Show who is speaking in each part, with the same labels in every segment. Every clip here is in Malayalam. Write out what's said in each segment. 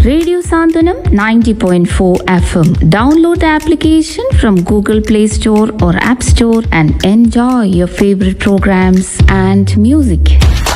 Speaker 1: Radio Sandhanam 90.4 FM. Download the application from Google Play Store or App Store and enjoy your favorite programs and music.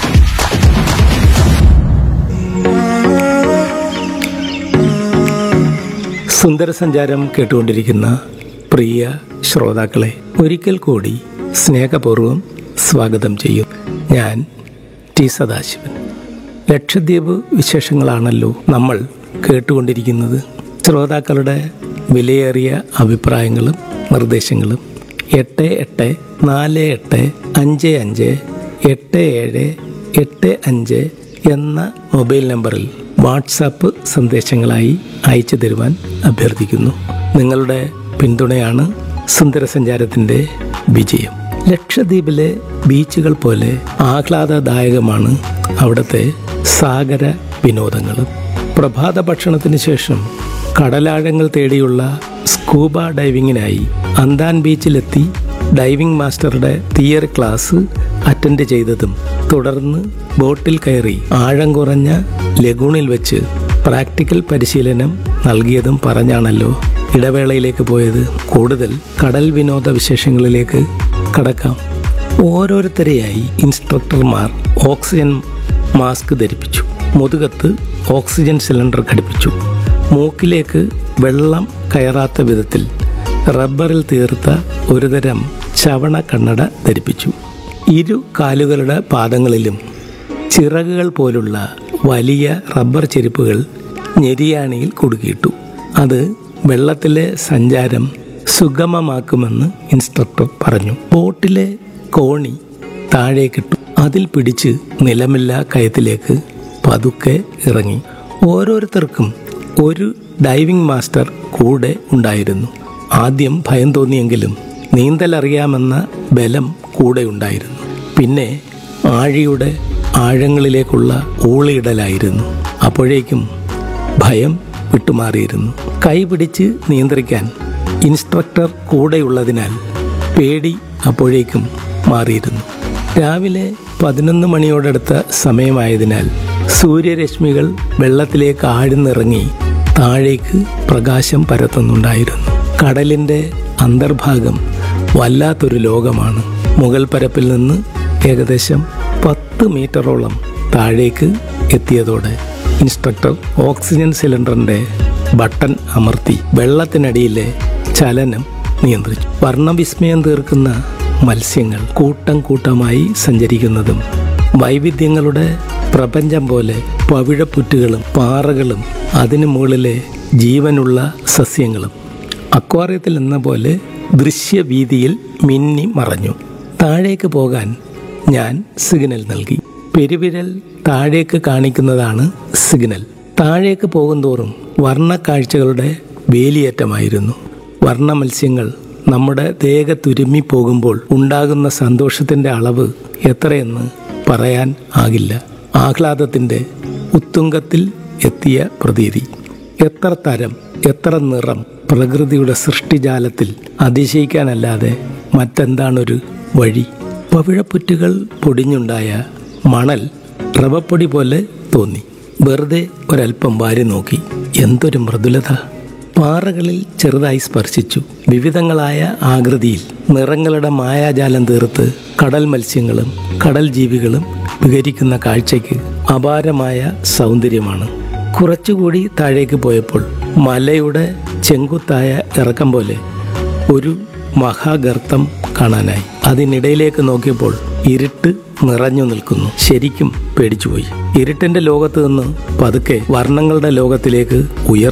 Speaker 2: സുന്ദരസഞ്ചാരം കേട്ടുകൊണ്ടിരിക്കുന്ന പ്രിയ ശ്രോതാക്കളെ ഒരിക്കൽ കൂടി സ്നേഹപൂർവ്വം സ്വാഗതം ചെയ്യും ഞാൻ ടി സദാശിവൻ ലക്ഷദ്വീപ് വിശേഷങ്ങളാണല്ലോ നമ്മൾ കേട്ടുകൊണ്ടിരിക്കുന്നത് ശ്രോതാക്കളുടെ വിലയേറിയ അഭിപ്രായങ്ങളും നിർദ്ദേശങ്ങളും എട്ട് എട്ട് നാല് എട്ട് അഞ്ച് അഞ്ച് എട്ട് ഏഴ് എട്ട് അഞ്ച് എന്ന മൊബൈൽ നമ്പറിൽ വാട്സാപ്പ് സന്ദേശങ്ങളായി അയച്ചു തരുവാൻ അഭ്യർത്ഥിക്കുന്നു നിങ്ങളുടെ പിന്തുണയാണ് സുന്ദരസഞ്ചാരത്തിൻ്റെ വിജയം ലക്ഷദ്വീപിലെ ബീച്ചുകൾ പോലെ ആഹ്ലാദദായകമാണ് അവിടുത്തെ സാഗര വിനോദങ്ങളും പ്രഭാത ഭക്ഷണത്തിന് ശേഷം കടലാഴങ്ങൾ തേടിയുള്ള സ്കൂബ ഡൈവിങ്ങിനായി അന്താൻ ബീച്ചിലെത്തി ഡൈവിംഗ് മാസ്റ്ററുടെ തിയറി ക്ലാസ് അറ്റൻഡ് ചെയ്തതും തുടർന്ന് ബോട്ടിൽ കയറി ആഴം കുറഞ്ഞ ലഗൂണിൽ വെച്ച് പ്രാക്ടിക്കൽ പരിശീലനം നൽകിയതും പറഞ്ഞാണല്ലോ ഇടവേളയിലേക്ക് പോയത് കൂടുതൽ കടൽ വിനോദ വിശേഷങ്ങളിലേക്ക് കടക്കാം ഓരോരുത്തരെയായി ഇൻസ്ട്രക്ടർമാർ ഓക്സിജൻ മാസ്ക് ധരിപ്പിച്ചു മുതുകത്ത് ഓക്സിജൻ സിലിണ്ടർ ഘടിപ്പിച്ചു മൂക്കിലേക്ക് വെള്ളം കയറാത്ത വിധത്തിൽ റബ്ബറിൽ തീർത്ത ഒരുതരം ചവണ കണ്ണട ധരിപ്പിച്ചു ഇരു കാലുകളുടെ പാദങ്ങളിലും ചിറകുകൾ പോലുള്ള വലിയ റബ്ബർ ചെരുപ്പുകൾ ഞെരിയാണിയിൽ കുടുക്കിയിട്ടു അത് വെള്ളത്തിലെ സഞ്ചാരം സുഗമമാക്കുമെന്ന് ഇൻസ്ട്രക്ടർ പറഞ്ഞു ബോട്ടിലെ കോണി താഴേക്കിട്ടു അതിൽ പിടിച്ച് നിലമില്ലാ കയത്തിലേക്ക് പതുക്കെ ഇറങ്ങി ഓരോരുത്തർക്കും ഒരു ഡൈവിംഗ് മാസ്റ്റർ കൂടെ ഉണ്ടായിരുന്നു ആദ്യം ഭയം തോന്നിയെങ്കിലും നീന്തലറിയാമെന്ന ബലം കൂടെ ഉണ്ടായിരുന്നു പിന്നെ ആഴിയുടെ ആഴങ്ങളിലേക്കുള്ള ഊളിയിടലായിരുന്നു അപ്പോഴേക്കും ഭയം വിട്ടുമാറിയിരുന്നു കൈ പിടിച്ച് നിയന്ത്രിക്കാൻ ഇൻസ്ട്രക്ടർ കൂടെയുള്ളതിനാൽ പേടി അപ്പോഴേക്കും മാറിയിരുന്നു രാവിലെ പതിനൊന്ന് മണിയോടടുത്ത സമയമായതിനാൽ സൂര്യരശ്മികൾ വെള്ളത്തിലേക്ക് ആഴ്ന്നിറങ്ങി താഴേക്ക് പ്രകാശം പരത്തുന്നുണ്ടായിരുന്നു കടലിൻ്റെ അന്തർഭാഗം വല്ലാത്തൊരു ലോകമാണ് മുകൾ പരപ്പിൽ നിന്ന് ഏകദേശം പത്ത് മീറ്ററോളം താഴേക്ക് എത്തിയതോടെ ഇൻസ്ട്രക്ടർ ഓക്സിജൻ സിലിണ്ടറിന്റെ ബട്ടൺ അമർത്തി വെള്ളത്തിനടിയിലെ ചലനം നിയന്ത്രിച്ചു വർണ്ണവിസ്മയം തീർക്കുന്ന മത്സ്യങ്ങൾ കൂട്ടം കൂട്ടമായി സഞ്ചരിക്കുന്നതും വൈവിധ്യങ്ങളുടെ പ്രപഞ്ചം പോലെ പവിഴപ്പുറ്റുകളും പാറകളും അതിനു മുകളിലെ ജീവനുള്ള സസ്യങ്ങളും അക്വാറിയത്തിൽ എന്ന പോലെ ദൃശ്യവീതിയിൽ മിന്നി മറഞ്ഞു താഴേക്ക് പോകാൻ ഞാൻ സിഗ്നൽ നൽകി പെരുവിരൽ താഴേക്ക് കാണിക്കുന്നതാണ് സിഗ്നൽ താഴേക്ക് പോകുന്തോറും വർണ്ണക്കാഴ്ചകളുടെ വേലിയേറ്റമായിരുന്നു വർണ്ണ മത്സ്യങ്ങൾ നമ്മുടെ ദേഹത്തുരുമ്മി പോകുമ്പോൾ ഉണ്ടാകുന്ന സന്തോഷത്തിൻ്റെ അളവ് എത്രയെന്ന് പറയാൻ ആകില്ല ആഹ്ലാദത്തിൻ്റെ ഉത്തുംഗത്തിൽ എത്തിയ പ്രതീതി എത്ര തരം എത്ര നിറം പ്രകൃതിയുടെ സൃഷ്ടിജാലത്തിൽ അതിശയിക്കാനല്ലാതെ മറ്റെന്താണൊരു വഴി പവിഴപ്പുറ്റുകൾ പൊടിഞ്ഞുണ്ടായ മണൽ റവപ്പൊടി പോലെ തോന്നി വെറുതെ ഒരല്പം വാരി നോക്കി എന്തൊരു മൃദുലത പാറകളിൽ ചെറുതായി സ്പർശിച്ചു വിവിധങ്ങളായ ആകൃതിയിൽ നിറങ്ങളുടെ മായാജാലം തീർത്ത് കടൽ മത്സ്യങ്ങളും കടൽ ജീവികളും വിഹരിക്കുന്ന കാഴ്ചയ്ക്ക് അപാരമായ സൗന്ദര്യമാണ് കുറച്ചുകൂടി താഴേക്ക് പോയപ്പോൾ മലയുടെ ചെങ്കുത്തായ ഇറക്കം പോലെ ഒരു മഹാഗർത്തം കാണാനായി അതിനിടയിലേക്ക് നോക്കിയപ്പോൾ ഇരുട്ട് നിറഞ്ഞു നിൽക്കുന്നു ശരിക്കും പേടിച്ചുപോയി ഇരുട്ടിന്റെ ലോകത്ത് നിന്ന് പതുക്കെ വർണ്ണങ്ങളുടെ ലോകത്തിലേക്ക് ഉയർ